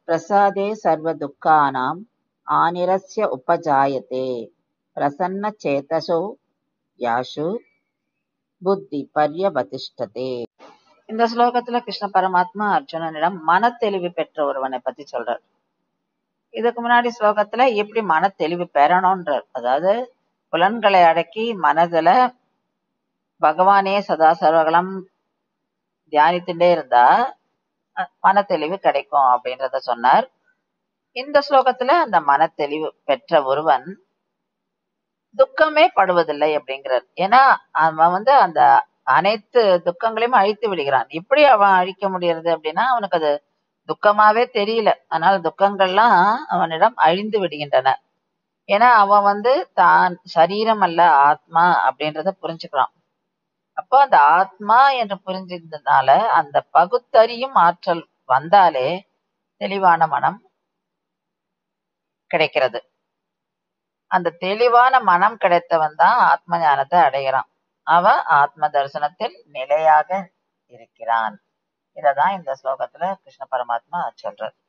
பிரசாதே சர்வ துக்கானாம் ஆனிரஸ்ய உபஜாயதே பிரசன்ன சேதசோ யாஷு புத்தி பர்யவதிஷ்டதே இந்த ஸ்லோகத்துல கிருஷ்ண பரமாத்மா அர்ஜுனனிடம் மனத்தெளிவு பெற்ற ஒருவனை பத்தி சொல்றார் இதுக்கு முன்னாடி ஸ்லோகத்துல எப்படி மனத்தெளிவு பெறணும்ன்றார் அதாவது புலன்களை அடக்கி மனதுல பகவானே சதா சர்வகலம் தியானித்துட்டே இருந்தா அஹ், மனத்தெளிவு கிடைக்கும் அப்படின்றத சொன்னார் இந்த ஸ்லோகத்துல அந்த மனத்தெளிவு பெற்ற ஒருவன் துக்கமே படுவதில்லை அப்படிங்கிறார் ஏன்னா அவன் வந்து அந்த அனைத்து துக்கங்களையும் அழித்து விடுகிறான் எப்படி அவன் அழிக்க முடியறது அப்படின்னா அவனுக்கு அது துக்கமாவே தெரியல அதனால துக்கங்கள்லாம் அவனிடம் அழிந்து விடுகின்றன ஏன்னா அவன் வந்து தான் சரீரம் அல்ல ஆத்மா அப்படின்றத புரிஞ்சுக்கிறான் அப்போ அந்த ஆத்மா என்று புரிஞ்சதுனால அந்த பகுத்தறியும் ஆற்றல் வந்தாலே தெளிவான மனம் கிடைக்கிறது அந்த தெளிவான மனம் கிடைத்தவன் தான் ஆத்ம ஞானத்தை அடைகிறான் அவன் ஆத்ம தரிசனத்தில் நிலையாக இருக்கிறான் இததான் இந்த ஸ்லோகத்துல கிருஷ்ண பரமாத்மா சொல்றார்